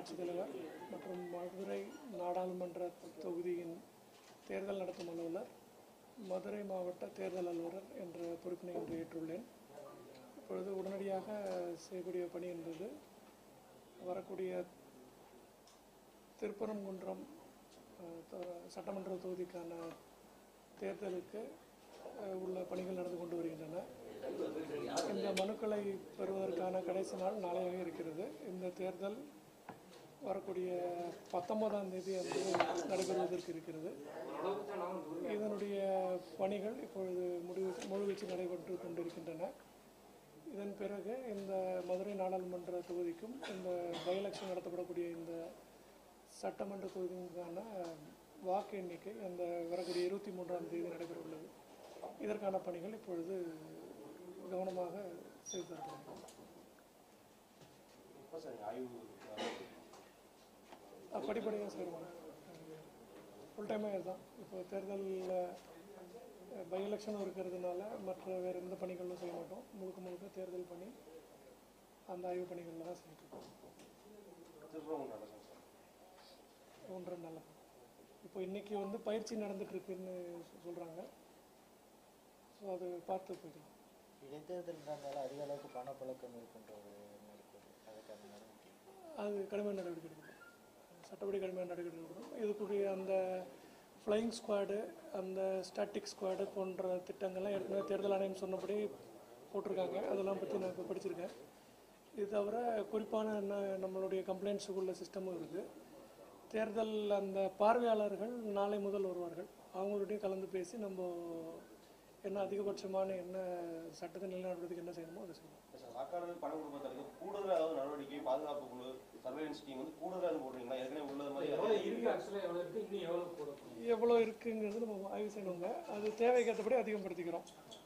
புரட்சித் தலைவர் மற்றும் மதுரை நாடாளுமன்ற தொகுதியின் தேர்தல் நடத்தும் அலுவலர் மதுரை மாவட்ட தேர்தல் அலுவலர் என்ற பொறுப்பினை இன்று ஏற்றுள்ளேன் இப்பொழுது உடனடியாக செய்யக்கூடிய பணி என்பது வரக்கூடிய திருப்பரங்குன்றம் அஹ், த- சட்டமன்ற தொகுதிக்கான தேர்தலுக்கு அஹ், உள்ள பணிகள் நடந்து கொண்டு வருகின்றன இந்த மனுக்களை பெறுவதற்கான கடைசி நாள் நாளையாக இருக்கிறது இந்த தேர்தல் வரக்கூடிய பத்தொன்பதாம் தேதி அன்று நடைபெறுவதற்கு இருக்கிறது இதனுடைய பணிகள் இப்பொழுது முடிவு முழுவீச்சு நடைபெற்று கொண்டிருக்கின்றன இதன் பிறகு இந்த மதுரை நாடாளுமன்ற தொகுதிக்கும் இந்த பை எலெக்ஷன் நடத்தப்படக்கூடிய இந்த சட்டமன்ற தொகுதிக்கான வாக்கு எண்ணிக்கை அந்த வரக்கூடிய இருபத்தி மூன்றாம் தேதி நடைபெற உள்ளது இதற்கான பணிகள் இப்பொழுது கவனமாக செய்து தரப்படுகிறது எப்போ சார் ஆய்வு அஹ் படிப்படியாக செய்வாங்க ஃபுல் டைமே இதுதான் இப்போ தேர்தலில் பை எலெக்ஷனும் இருக்கிறதுனால மற்ற வேறு எந்த பணிகளும் செய்ய மாட்டோம் முழுக்க முழுக்க தேர்தல் பணி அந்த ஆய்வு பணிகளில் தான் செஞ்சுட்டு இருக்கோம் திருப்பூர் நடக்கும் சார் ஒன்றரை நாள் இப்போ இன்னைக்கு வந்து பயிற்சி நடந்துட்டு இருக்குன்னு சொல்கிறாங்க ஸோ அது பார்த்து போய்க்கலாம் இடைத்தேர்தல்ன்றதுனால அதிக அளவுக்கு பணப்பழக்கம் இருக்கின்றது இருக்குது அதுக்கான நடவடிக்கை அது கடுமையான நடவடிக்கை எடுக்கப்படும் சட்டப்படி கடுமையான நடவடிக்கை எடுக்கப்படும் இதுக்குரிய அந்த ஃப்ளையிங் ஸ்குவாடு அந்த ஸ்டாட்டிக் ஸ்குவாடு போன்ற திட்டங்கள்லாம் ஏற்கனவே தேர்தல் ஆணையம் சொன்னபடி போட்டிருக்காங்க அதெல்லாம் பற்றி நான் இப்போ படிச்சிருக்கேன் இது தவிர குறிப்பான என்ன நம்மளுடைய கம்ப்ளைண்ட்ஸுக்குள்ள சிஸ்டமும் இருக்குது தேர்தல் அந்த பார்வையாளர்கள் நாளை முதல் வருவார்கள் அவங்களுடைய கலந்து பேசி நம்ம என்ன அதிகபட்சமான என்ன சட்டத்தை நிலைநாட்டுறதுக்கு என்ன செய்யணுமோ அதை செய்யணும் சார் வாக்காளர்கள் பணம் கொடுப்பதற்கு கூடுதல் ஏதாவது நடவடிக்கை பாதுகாப்பு குழு சர்வேலன்ஸ் டீம் வந்து கூடுதலாக எதுவும் போடுறீங்களா ஏற்கனவே உள்ளது மாதிரி எவ்வளோ இருக்கு ஆக்சுவலாக எவ்வளோ இருக்கு இன்னும் எவ்வளோ போடணும் எவ்வளோ இருக்குங்கிறது நம்ம ஆய்வு செய்யணுங்க அது தேவைக்கேற்றபடி அதிகப்படுத்திக்கிறோம்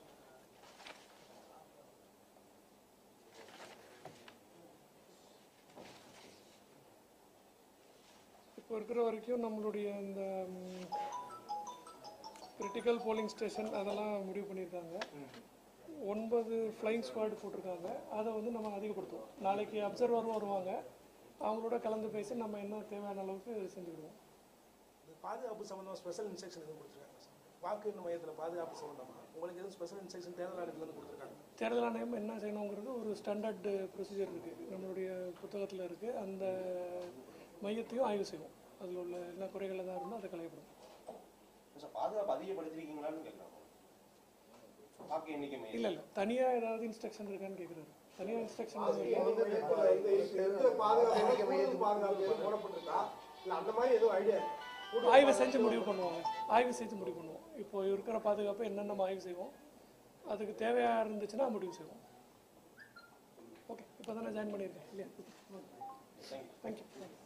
இப்போ இருக்கிற வரைக்கும் நம்மளுடைய இந்த கிரிட்டிக்கல் போலிங் ஸ்டேஷன் அதெல்லாம் முடிவு பண்ணியிருக்காங்க ஒன்பது ஃப்ளைங் ஸ்குவாட் போட்டிருக்காங்க அதை வந்து நம்ம அதிகப்படுத்துவோம் நாளைக்கு அப்சர்வரும் வருவாங்க அவங்களோட கலந்து பேசி நம்ம என்ன தேவையான அளவுக்கு செஞ்சுக்கிடுவோம் இந்த பாதுகாப்பு சம்பந்தமா ஸ்பெஷல் இன்ஸ்ட்ரக்ஷன் எதுவும் கொடுத்துருக்காங்க சார் வாக்கு எண்ணும் மையத்தில் பாதுகாப்பு சம்பந்தமா உங்களுக்கு எதுவும் ஸ்பெஷல் இன்ஸ்ட்ரக்ஷன் தேர்தல் ஆணையத்துலேருந்து கொடுத்துருக்காங்க தேர்தல் ஆணையம் என்ன செய்யணுங்கிறது ஒரு ஸ்டாண்டர்ட் ப்ரொசீஜர் இருக்குது நம்மளுடைய புத்தகத்தில் இருக்குது அந்த மையத்தையும் ஆய்வு செய்வோம் அதில் உள்ள என்ன குறைகள் எதாவது இருந்தால் அதை களையப்படும் சார் பாதுகாப்பு அதிகப்படுத்திருக்கீங்களான்னு கேட்குறாங்க வாக்கு எண்ணிக்கை மையம் இல்லை இல்லை தனியாக ஏதாவது இன்ஸ்ட்ரக்ஷன் இருக்கான்னு கேட்குறாரு தனியாக இன்ஸ்ட்ரக்ஷன் ஆய்வு செஞ்சு முடிவு பண்ணுவாங்க ஆய்வு செஞ்சு முடிவு பண்ணுவோம் இப்போ இருக்கிற பாதுகாப்பு என்னென்ன நம்ம ஆய்வு செய்வோம் அதுக்கு தேவையாக இருந்துச்சுன்னா முடிவு செய்வோம் ஓகே இப்போ தானே ஜாயின் பண்ணியிருக்கேன் இல்லையா தேங்க்யூ